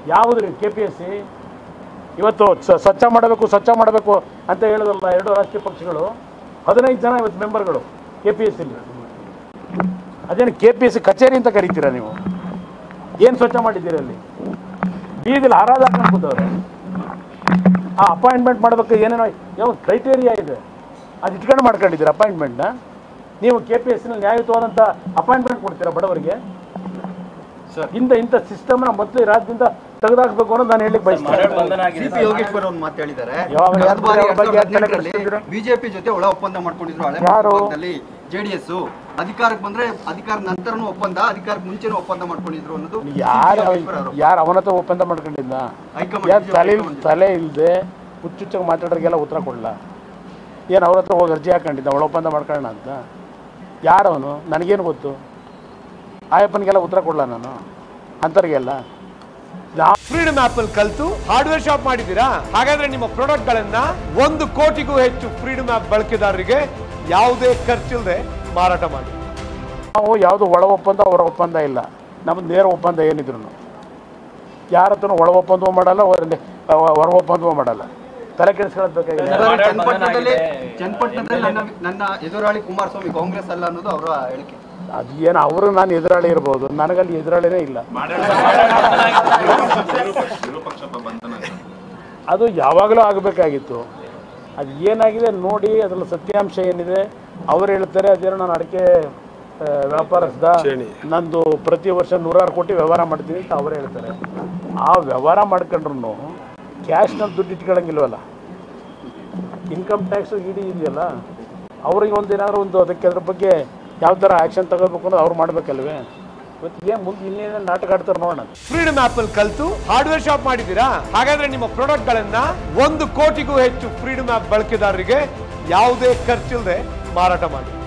ಯಾವುದು K P S C ಇವತ್ತು ಸ- ಸ್ವಚ್ಛ ಮಾಡಬೇಕು ಸ್ವಚ್ಛ ಮಾಡಬೇಕು ಅಂತ ಹೇಳೋದಲ್ಲ ಎರಡು ರಾಷ್ಟ್ರೀಯ ಪಕ್ಷಗಳು ಹದಿನೈದು ಜನ ಇವತ್ತು ಮೆಂಬರ್ಗಳು ಕೆ ಪಿ ಎಸ್ ಸಿಲಿ ಅದೇನು ಕೆ ಪಿ ಎಸ್ ಸಿ ಕಚೇರಿ ಅಂತ ಕರಿತೀರಾ ನೀವು ಏನು ಸ್ವಚ್ಛ ಮಾಡಿದ್ದೀರಿ ಅಲ್ಲಿ ಬೀದಿಲಿ ಹರಾಜ್ ಹಾಕೊಂಡು ಕೂತವ್ರೆ ಆ ಅಪಾಯಿಂಟ್ಮೆಂಟ್ ಮಾಡಬೇಕು ಏನೇನೋ ಯಾವ ಕ್ರೈಟೇರಿಯಾ ಇದೆ ಅದು ಇಟ್ಕೊಂಡು ಮಾಡ್ಕೊಂಡಿದ್ದೀರಾ ಅಪಾಯಿಂಟ್ಮೆಂಟ್ನ ನೀವು ಕೆ ಪಿ ಎಸ್ ನಲ್ಲಿ ನ್ಯಾಯಯುತವಾದಂಥ ಅಪಾಯಿಂಟ್ಮೆಂಟ್ ಕೊಡ್ತೀರಾ ಬಡವರಿಗೆ ಸರ್. ಇಂಥ ಇಂಥ ಸಿಸ್ಟಮ್ನ ಮೊದಲು ಈ ರಾಜ್ಯದಿಂದ ತೆಗೆದಾಕ್ಬೇಕು ಅನ್ನೋದು ನಾನು ಹೇಳಿಕ್ಕೆ ಬಯಸ್ತೇನೆ ಸಿ ಪಿ ಯೋಗೇಶ್ವರ್ ಒಂದು ಮಾತು ಹೇಳಿದ್ದಾರೆ ಯಾವಾಗ ಯಾರ ಕಳೆದ ಬಾರಿ ಬಗ್ಗೆ- ಎರಡ್ ಸಾವಿರದ ಬಗ್ಗೆ ತಲೆ ಹದಿನೆಂಟರಲ್ಲಿ ಕೆಡಿಸ್ತಿದ್ದೀರಾ? ಬಿಜೆಪಿ ಜೊತೆ ಒಳ ಒಪ್ಪಂದ ಮಾಡ್ಕೊಂಡಿದ್ರು ಹಳೆ ಯಾರು? ಜೆಡಿಎಸ್ ಅಧಿಕಾರಕ್ಕೆ ಬಂದ್ರೆ ಅಧಿಕಾರ ನಂತರನೂ ಒಪ್ಪಂದ ಅಧಿಕಾರಕ್ಕೆ ಮುಂಚೆನೂ ಒಪ್ಪಂದ ಮಾಡ್ಕೊಂಡಿದ್ರು ಅನ್ನೋದು ಯಾರು CP ಯೋಗೇಶ್ವರ್ ಆರೋಪ. ಯಾರು ಅವನ ಹತ್ರ ಒಪ್ಪಂದ ಮಾಡ್ಕೊಂಡಿದ್ದ ಹೈಕಮಾಂಡ್ ಯಾರು BJP ತಲೆ ಹೈಕಮಾಂಡ್ ತಲೆ ಇಲ್ಲದೆ ಹುಚ್ಚುಚ್ಚಾಗಿ ಮಾತಾಡೋರಿಗೆಲ್ಲ ಉತ್ತರ ಕೊಡಲ್ಲ ಏನು ಅವ್ರ ಹತ್ರ ಹೋಗಿ ಅರ್ಜಿ ಹಾಕೊಂಡಿದ್ದ ಒಳ ಒಪ್ಪಂದ ಮಾಡ್ಕೊಳ್ಳೋಣ ಅಂತ ಯಾರವನು ನನಗೇನು ಗೊತ್ತು ಆಯಪ್ಪನಿಗೆಲ್ಲ ಉತ್ತರ ಕೊಡಲ್ಲ ನಾನು ಅಂಥವ್ರಿಗೆಲ್ಲ ನಾ ಫ್ರೀಡಮ್ ಆಪ್ ಅಲ್ಲಿ ಕಲ್ತು ಹಾರ್ಡ್ವೇರ್ ಶಾಪ್ ಮಾಡಿದ್ದೀರಾ ಹಾಗಾದ್ರೆ ನಿಮ್ಮ ಪ್ರಾಡಕ್ಟ್ ಗಳನ್ನ ಒಂದು ಕೋಟಿಗೂ ಹೆಚ್ಚು ಫ್ರೀಡಮ್ ಆಪ್ ಬಳಕೆದಾರರಿಗೆ ಯಾವುದೇ ಖರ್ಚಿಲ್ಲದೆ ಮಾರಾಟ ಮಾಡಿ ನಾವು ಯಾವುದು ಒಳ ಒಪ್ಪಂದ ಹೊರ ಒಪ್ಪಂದ ಇಲ್ಲ ನಮ್ಮದು ನೇರ ಒಪ್ಪಂದ ಏನಿದ್ರು ಯಾರ ಹತ್ರನೂ ಒಳ ಒಪ್ಪಂದವೂ ಮಾಡಲ್ಲ ಹೊರ- ಹೊರ ಒಪ್ಪಂದವೂ ಮಾಡಲ್ಲ ತಲೆ ಕೆಡಿಸ್ಕೊಳ್ಳೋದು ಬೇಕಾಗಿಲ್ಲ ಸರ್, ಚನ್ನಪಟ್ಟಣದಲ್ಲಿ ಚನ್ನಪಟ್ಟಣದಲ್ಲಿ ನನ್ನ ನನ್ನ ಎದುರಾಳಿ ಕುಮಾರಸ್ವಾಮಿ ಕಾಂಗ್ರೆಸ್ ಅಲ್ಲ ಅನ್ನೋದು ಅವರ ಹೇಳಿಕೆ ಅದು ಏನು ಅವರು ನಾನು ಎದುರಾಳಿ ಇರ್ಬೋದು ನನಗಲ್ಲಿ ಎದುರಾಳಿನೇ ಇಲ್ಲ ಅದು ಯಾವಾಗಲೂ ಆಗಬೇಕಾಗಿತ್ತು ಅದು ಏನಾಗಿದೆ ನೋಡಿ ಅದರಲ್ಲಿ ಸತ್ಯಾಂಶ ಏನಿದೆ ಅವ್ರು ಹೇಳ್ತಾರೆ ಅದೇನೋ ನಾನು ಅಡಿಕೆ ಆ, ವ್ಯಾಪಾರಸ್ದ ನಂದು ಪ್ರತಿ ವರ್ಷ ನೂರಾರು ಕೋಟಿ ವ್ಯವಹಾರ ಮಾಡ್ತೀನಿ ಅಂತ ಅವ್ರು ಹೇಳ್ತಾರೆ ಆ ವ್ಯವಹಾರ ಮಾಡ್ಕೊಂಡ್ರು ಕ್ಯಾಶ್ನಲ್ಲಿ ದುಡ್ಡು ಇಟ್ಕೊಳಂಗಿಲ್ವಲ್ಲ ಇನ್ಕಮ್ ಟ್ಯಾಕ್ಸು ಇಡಿ ಇದೆಯಲ್ಲ ಅವ್ರಿಗೆ ಒಂದು ಏನಾದ್ರು ಒಂದು ಅದಕ್ಕೆ ಅದ್ರ ಬಗ್ಗೆ ಯಾವ ಥರ ಆ್ಯಕ್ಷನ್ ತಗೋಬೇಕು ಅನ್ನೋದು ಅವ್ರು ಮಾಡಬೇಕಲ್ವೇ ಇವತ್ತು ಏನು ಮುಂದೆ ಇನ್ನೇನು ನಾಟಕ ಆಡ್ತಾರೆ ನೋಡೋಣ ಫ್ರೀಡಮ್ ಆಪ್ ಅಲ್ಲಿ ಕಲ್ತು ಹಾರ್ಡ್ವೇರ್ ಶಾಪ್ ಮಾಡಿದ್ದೀರಾ ಹಾಗಾದ್ರೆ ನಿಮ್ಮ ಪ್ರಾಡಕ್ಟ್ ಗಳನ್ನ ಒಂದು ಕೋಟಿಗೂ ಹೆಚ್ಚು ಫ್ರೀಡಮ್ ಆಪ್ ಬಳಕೆದಾರರಿಗೆ ಯಾವುದೇ ಖರ್ಚಿಲ್ಲದೆ ಮಾರಾಟ ಮಾಡಿ